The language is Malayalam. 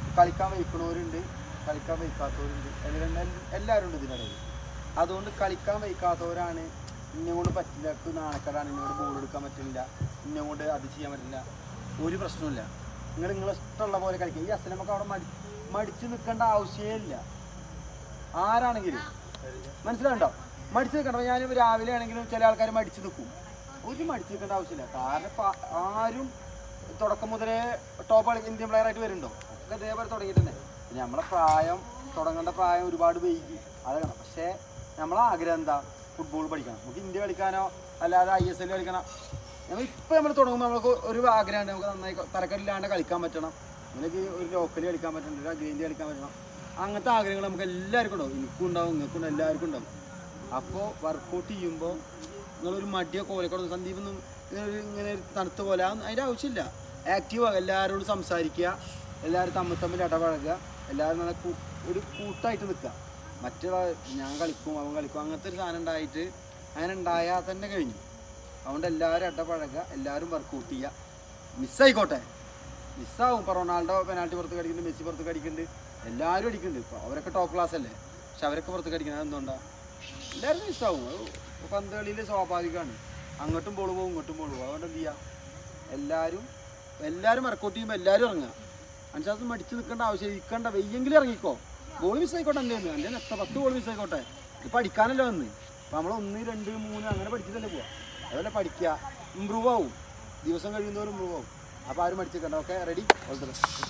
കളിക്കാൻ വയ്ക്കണവരുണ്ട് കളിക്കാൻ വയ്ക്കാത്തവരുണ്ട് എല്ലാം എല്ലാവരും ഉണ്ട് ഇതിനിടയിൽ അതുകൊണ്ട് കളിക്കാൻ വയ്ക്കാത്തവരാണ് ഇന്നെ കൊണ്ട് പറ്റില്ല എനിക്ക് നാണക്കേടാണ് ഇന്നോട് ബോൾ എടുക്കാൻ പറ്റില്ല ഇന്നെ കൊണ്ട് അത് ചെയ്യാൻ പറ്റില്ല ഒരു പ്രശ്നമില്ല നിങ്ങൾ നിങ്ങളെ ഇഷ്ടമുള്ള പോലെ കളിക്കുക ഈ അസലമൊക്കെ അവിടെ മടി മടിച്ച് നിൽക്കേണ്ട ആവശ്യമേ ഇല്ല ആരാണെങ്കിലും മനസ്സിലാവുണ്ടോ മടിച്ച് നിൽക്കണ്ട ഞാൻ രാവിലെ ആണെങ്കിലും ചില ആൾക്കാർ മടിച്ച് നിൽക്കും ഒരു മടിച്ച് നിൽക്കേണ്ട ആവശ്യമില്ല കാരണം ഇപ്പൊ ആരും തുടക്കം മുതലേ ടോപ്പ് കളി ഇന്ത്യൻ പ്ലെയർ ആയിട്ട് വരുന്നുണ്ടോ ഒക്കെ ഇതേപോലെ തുടങ്ങിയിട്ടുണ്ട് പിന്നെ നമ്മളെ പ്രായം തുടങ്ങേണ്ട പ്രായം ഒരുപാട് വൈകി അതാണ് പക്ഷേ നമ്മളെ ആഗ്രഹം എന്താ ഫുട്ബോൾ പഠിക്കണം നമുക്ക് ഇന്ത്യ കളിക്കാനോ അല്ലാതെ ഐ എസ് എൽ കളിക്കണം നമ്മൾ ഇപ്പം നമ്മൾ തുടങ്ങുമ്പോൾ നമുക്ക് ഒരു ആഗ്രഹമുണ്ട് നമുക്ക് നന്നായി തരക്കടില്ലാണ്ട് കളിക്കാൻ പറ്റണം നിങ്ങൾക്ക് ഒരു ലോക്കൽ കളിക്കാൻ പറ്റണം ഒരു അഖിലേന്ത്യ കളിക്കാൻ പറ്റണം അങ്ങനത്തെ ആഗ്രഹങ്ങൾ നമുക്ക് എല്ലാവർക്കും ഉണ്ടാവും എനിക്കും ഉണ്ടാവും നിങ്ങൾക്കും ഉണ്ടാവും എല്ലാവർക്കും ഉണ്ടാവും അപ്പോൾ വർക്കൗട്ട് ചെയ്യുമ്പോൾ നിങ്ങളൊരു മടിയോ കോലക്കോടോ സന്ദീപൊന്നും ഇങ്ങനെ ഒരു ഇങ്ങനെ ഒരു തണുത്ത പോലെ അതൊന്നും അതിൻ്റെ ആവശ്യമില്ല ആക്റ്റീവ് ആകുക എല്ലാവരോടും സംസാരിക്കുക എല്ലാവരും തമ്മിൽ തമ്മിൽ ഇടപഴകുക എല്ലാവരും നല്ല കൂ- ഒരു കൂട്ടായിട്ട് നിൽക്കുക മറ്റുള്ള ഞാൻ കളിക്കും അവൻ കളിക്കും അങ്ങനത്തെ ഒരു സാധനം ഉണ്ടായിട്ട് അങ്ങനെ ഉണ്ടായാൽ തന്നെ കഴിഞ്ഞു അതുകൊണ്ട് എല്ലാവരും ഇടപഴകുക എല്ലാവരും വർക്കൗട്ട് ചെയ്യുക മിസ്സായിക്കോട്ടെ മിസ്സാവും ഇപ്പോൾ റൊണാൾഡോ പെനാൽറ്റി പുറത്ത് കടിക്കുന്നുണ്ട് മെസ്സി പുറത്ത് കടിക്കുന്നുണ്ട് എല്ലാവരും അടിക്കുന്നുണ്ട് ഇപ്പോൾ അവരൊക്കെ ടോപ്പ് ക്ലാസ് അല്ലേ പക്ഷെ അവരൊക്കെ പുറത്ത് കടിക്കുന്നത് എന്തുകൊണ്ടാണ് എല്ലാവരും മിസ്സാവും അത് പന്ത് കളിയിൽ സ്വാഭാവികമാണ് അങ്ങോട്ടും ബോൾ പോകും ഇങ്ങോട്ടും ബോൾ പോകും അതുകൊണ്ട് എന്ത് ചെയ്യുക എല്ലാവരും എല്ലാവരും വർക്കൗട്ട് ചെയ്യുമ്പോൾ എല്ലാവരും ഇറങ്ങുക അനുശാസം മടിച്ച് നിൽക്കേണ്ട ആവശ്യം ഇരിക്കേണ്ട വെയ്യെങ്കിലും ഇറങ്ങിക്കോ ബോൾ മിസ്സായിക്കോട്ടെ എൻ്റെ എൻ്റെ എത്ര പത്ത് ബോൾ മിസ്സായിക്കോട്ടെ ഇത് പഠിക്കാനല്ലോ വന്ന് അപ്പോൾ നമ്മൾ ഒന്ന് രണ്ട് മൂന്ന് അങ്ങനെ പഠിച്ചിട്ടല്ലേ പോവാ അതുപോലെ പഠിക്കുക ഇമ്പ്രൂവ് ആവും ദിവസം കഴിയുന്നവരും ഇമ്പ്രൂവ് ആവും അപ്പോൾ ആരും മടിച്ചിരിക്കണ്ട okay ready all the best